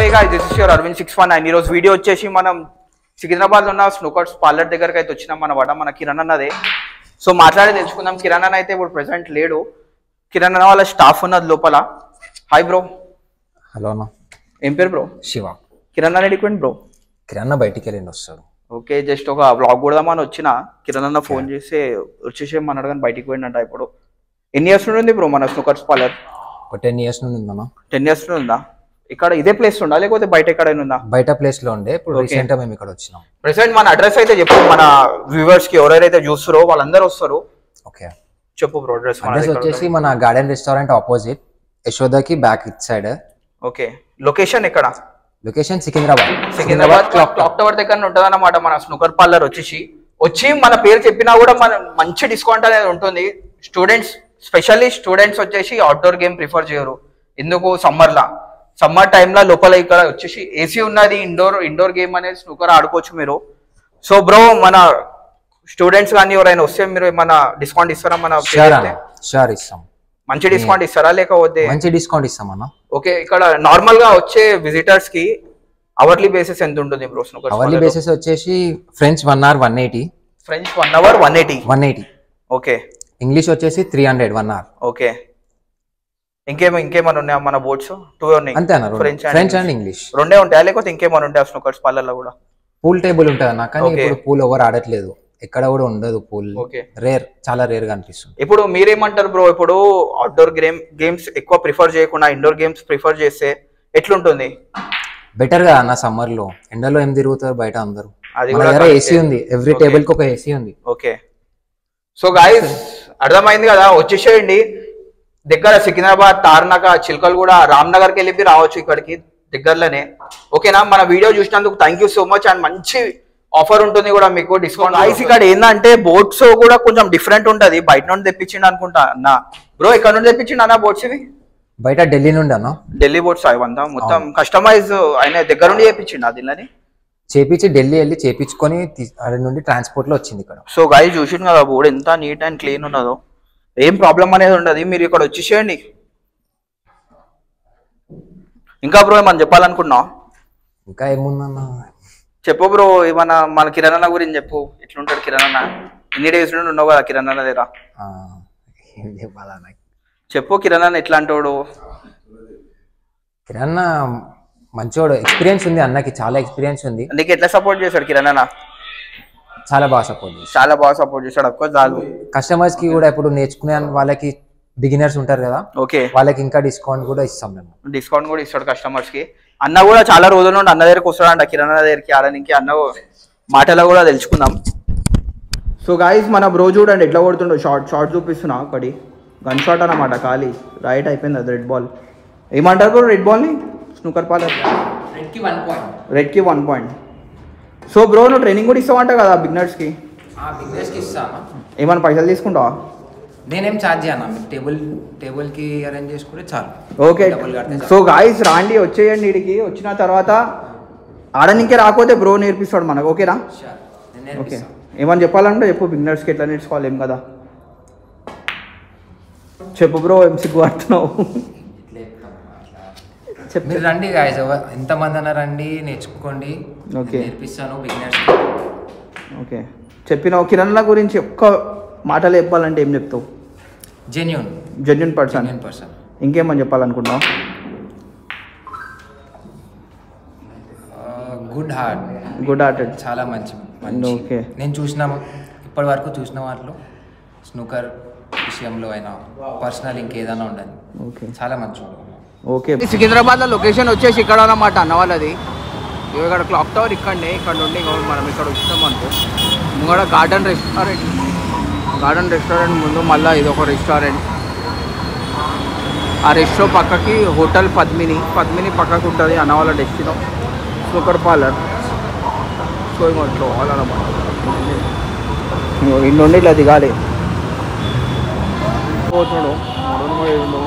Guy this is your Arvind six one nine ఈరోజు వీడియో వచ్చేసి మనం సికింద్రాబాద్ ఉన్న స్నూకర్స్ పార్లర్ దగ్గరికి అయితే వచ్చినాం మన వాడ మన కిరణ్ అన్నదే సో మాట్లాడి తెలుసుకుందాం కిరణ్ అన్న అయితే ఇప్పుడు ప్రెసెంట్ లేడు కిరణ్ అన్న వాళ్ళ స్టాఫ్ ఉన్నది లోపల హాయ్ బ్రో హలో అన్న ఏం పేరు బ్రో శివ కిరణ్ అన్న అడిగిపోయింది బ్రో కిరణ్ బయటికి వెళ్ళండి వస్తాడు ఓకే జస్ట్ ఒక బ్లాగ్ కొడదామని వచ్చిన కిరణ్ అన్న ఫోన్ చేసి వచ్చేసి మన కానీ బయటికి పోయిందంట ఇప్పుడు ఎన్ని ఇయర్స్ నుండి ఉంది బ్రో మన స్నూకర్స్ పార్లర్ ఒక టెన్ ఇయర్స్ నుండి ఉందన్న టెన్ ఇయర్స్ నుండి ఉందా ఇక్కడ ఇదే ప్లేస్ ఉందా లేకపోతే బయట ఎక్కడైనా ఉందా బయట ప్లేస్ లో ఉండే ఇప్పుడు Okay. రీసెంట్ గా మేము ఇక్కడ వచ్చినాం ప్రెసెంట్ మన అడ్రస్ అయితే చెప్పు మన వ్యూవర్స్ కి ఎవరైతే చూస్తారో వాళ్ళందరూ వస్తారు ఓకే చెప్పు బ్రో అడ్రస్ అడ్రస్ వచ్చేసి మన గార్డెన్ రెస్టారెంట్ ఆపోజిట్ యశోదకి back it side okay location ఎక్కడ location Secunderabad Secunderabad clock clock tower దగ్గర ఉంటుంది అన్నమాట మన స్నూకర్ పార్లర్ వచ్చేసి వచ్చి మన పేరు చెప్పినా కూడా మన మంచి డిస్కౌంట్ అనేది ఉంటుంది స్టూడెంట్స్ స్పెషల్లీ స్టూడెంట్స్ వచ్చేసి అవుట్డోర్ గేమ్ ప్రిఫర్ చేయరు ఎందుకు సమ్మర్ లా సమ్మర్ టైంలో లోపల ఇక్కడ వచ్చేసి ఏసీ ఉన్నది ఇండోర్ ఇండోర్ గేమ్ అనేది స్నూకర్ ఆడుకోవచ్చు మీరు సో బ్రో మన స్టూడెంట్స్ కానీ ఎవరైనా వస్తే మీరు మన డిస్కౌంట్ ఇస్తారా మన పేరు షూర్ చెప్తే? అన్న షూర్ ఇస్తాం మంచి డిస్కౌంట్ ఇస్తారా లేకపోతే మంచి డిస్కౌంట్ ఇస్తాం అన్న ఓకే ఇక్కడ నార్మల్ గా వచ్చే విజిటర్స్ కి అవర్లీ బేసిస్ ఎంత ఉంటుంది బ్రో స్నూకర్ అవర్లీ బేసిస్ వచ్చేసి French one hour one eighty French one hour one eighty one eighty okay English వచ్చేసి three hundred one hour okay ఇంకేమో ఇంకేమైనా ఉన్నాయా మన బోర్డ్స్ టూ ఉన్నాయి అంతే అన్న ఫ్రెంచ్ ఫ్రెంచ్ అండ్ ఇంగ్లీష్ రెండే ఉంటాయా లేకపోతే ఇంకేమైనా ఉంటాయా స్నూకర్స్ పార్లర్లో కూడా పూల్ టేబుల్ ఉంటుంది అన్న కానీ Okay. ఇప్పుడు పూల్ ఎవరు ఆడట్లేదు ఎక్కడ కూడా ఉండదు పూల్ ఓకే రేర్ చాలా రేర్ గా అనిపిస్తుంది ఇప్పుడు మీరేమంటారు బ్రో ఇప్పుడు అవుట్డోర్ గేమ్ గేమ్స్ ఎక్కువ ప్రిఫర్ చేయకుండా ఇండోర్ గేమ్స్ ప్రిఫర్ చేస్తే ఎట్లుంటుంది బెటర్ గా అన్న సమ్మర్ లో ఎండలో ఏం తిరుగుతారు బయట అందరూ అది మన కూడా దగ్గర correct. ఏసీ ఉంది ఎవ్రీ Okay. టేబుల్ కి ఒక ఏసీ ఉంది ఓకే సో గాయస్ అర్థమైంది కదా వచ్చేసేయండి దగ్గర సికింద్రాబాద్ తార్నాక చిల్కలు కూడా రామ్నగర్కి వెళ్ళి రావచ్చు ఇక్కడికి దగ్గరలోనే ఓకేనా మన వీడియో చూసినందుకు thank you so much and మంచి ఆఫర్ ఉంటుంది కూడా మీకు డిస్కౌంట్ గాయస్ ఇక్కడ ఏంటంటే బోట్స్ కూడా కొంచెం డిఫరెంట్ ఉంటది బయట నుండి తెప్పించిండు అనుకుంటా అన్న బ్రో ఇక్కడ నుండి తెప్పించిండు అన్న బోట్స్ ఇవి బయట ఢిల్లీ నుండి అన్న ఢిల్లీ బోట్స్ అవంతా మొత్తం కస్టమైజ్ ఆయన దగ్గర నుండి చేపించిండు అది చేపించి ఢిల్లీ వెళ్ళి చేపించుకొని తీ- అక్కడ నుండి ట్రాన్స్పోర్ట్ లో వచ్చింది ఇక్కడ సో గాయ చూసిండు కదా బోర్డు ఎంత నీట్ అండ్ క్లీన్ ఉన్నదో ఏం ప్రాబ్లం అనేది ఉండదు మీరు ఇక్కడ వచ్చేసేయండి ఇంకా బ్రో ఏమన్నా చెప్పాలనుకున్నావు ఇంకా ఏముందన్న చెప్పు బ్రో ఏమన్నా మన కిరణ్ అన్న గురించి చెప్పు ఎట్లుంటాడు కిరణ్ అన్న ఎన్ని డేస్ నుండి ఉన్నావు కదా కిరణ్ అన్న దగ్గర ఆ, ఏం చెప్పాలన్న చెప్పు కిరణ్ అన్న ఎట్లాంటోడు కిరణ్ మంచోడు ఎక్స్పీరియన్స్ ఉంది అన్నకి చాలా ఎక్స్పీరియన్స్ ఉంది నీకు ఎట్లా సపోర్ట్ చేశాడు కిరణ్ అన్న చాలా బాగా సపోర్ట్ చేస్తాడు చాలా బాగా సపోర్ట్ చేశాడు అఫ్కోర్స్ చాలు కస్టమర్స్ కి కూడా ఇప్పుడు నేర్చుకునే వాళ్ళకి బిగినర్స్ ఉంటారు కదా ఓకే వాళ్ళకి ఇంకా డిస్కౌంట్ కూడా ఇస్తాం మేము డిస్కౌంట్ కూడా ఇస్తాడు కస్టమర్స్ కి అన్న కూడా చాలా రోజుల నుండి అన్న దగ్గరికి వస్తాడంట కిరణ్ అన్న దగ్గరికి ఆడడానికి అన్న మాటలో కూడా తెలుసుకుందాం సో గాయస్ మన బ్రో చూడండి ఎట్లా కొడుతుండో షార్ట్ షార్ట్ చూపిస్తున్నా ఒకటి గన్ షాట్ అన్నమాట ఖాళీ రైట్ అయిపోయింది అది రెడ్ బాల్ ఏమంటారు బ్రో రెడ్ బాల్ని స్నూకర్ పాలర్ రెడ్కి వన్ పాయింట్ సో బ్రో నువ్వు ట్రైనింగ్ కూడా ఇస్తావంట కదా బిగినర్స్కి బిజినెస్కి ఇస్తాను ఏమైనా పైసలు తీసుకుంటావా నేనేం ఛార్జ్ చేయను మీకు టేబుల్ టేబుల్కి అరేంజ్ చేసుకుంటే చాలు ఓకే డబ్బులు కడితే చాలు. సో గాయస్ రాండి వచ్చేయండి వీడికి వచ్చిన తర్వాత ఆడనికే రాకపోతే బ్రో నేర్పిస్తాడు మనకు ఓకేనా Sure. నేను ఓకే నేర్పిస్తాను. ఏమని చెప్పాలంటే చెప్పు బిగినర్స్కి ఎట్లా నేర్చుకోవాలి ఏం కదా చెప్పు బ్రో ఏం సిగ్గు పడుతున్నావు ఇట్లే చెప్తాం. అట్లా. చెప్పు మీరు రండి గాయస్ ఎంతమంది అన్న రండి నేర్చుకోండి Okay. నేను నేర్పిస్తాను బిగినర్స్ ఓకే చెప్పిన కిరణ్ల గురించి ఒక్క మాటలు చెప్పాలంటే ఏం చెప్తావు genuine genuine person genuine person ఇంకేమని చెప్పాలనుకుంటున్నావు గుడ్ హార్ట్ గుడ్ హార్టెడ్ చాలా మంచి మంచి Okay. నేను చూసిన ఇప్పటి వరకు చూసిన వాటిలో స్నూకర్ విషయంలో అయినా పర్సనల్ ఇంకేదైనా ఉండదు ఓకే చాలా మంచి ఓకే సికింద్రాబాద్ లో లొకేషన్ వచ్చేసి ఇక్కడ అన్నమాట అన్న వాళ్ళది ఇవి ఇక్కడ క్లాక్ టవర్ ఇక్కడనే ఇక్కడ నుండి ఇంకో మనం ఇక్కడ వచ్చినాం అనుకో ముంగడ గార్డెన్ రెస్టారెంట్ గార్డెన్ రెస్టారెంట్ ముందు మళ్ళీ ఇది ఒక రెస్టారెంట్ ఆ రెస్టో పక్కకి హోటల్ పద్మిని పద్మిని పక్కకు ఉంటుంది అన్న వాళ్ళ డెస్టినో సూపర్ పార్లర్ సో ఇంట్లో వాళ్ళనమాట ఇంటి నుండి ఇట్లా దిగాలి పోతున్నాడు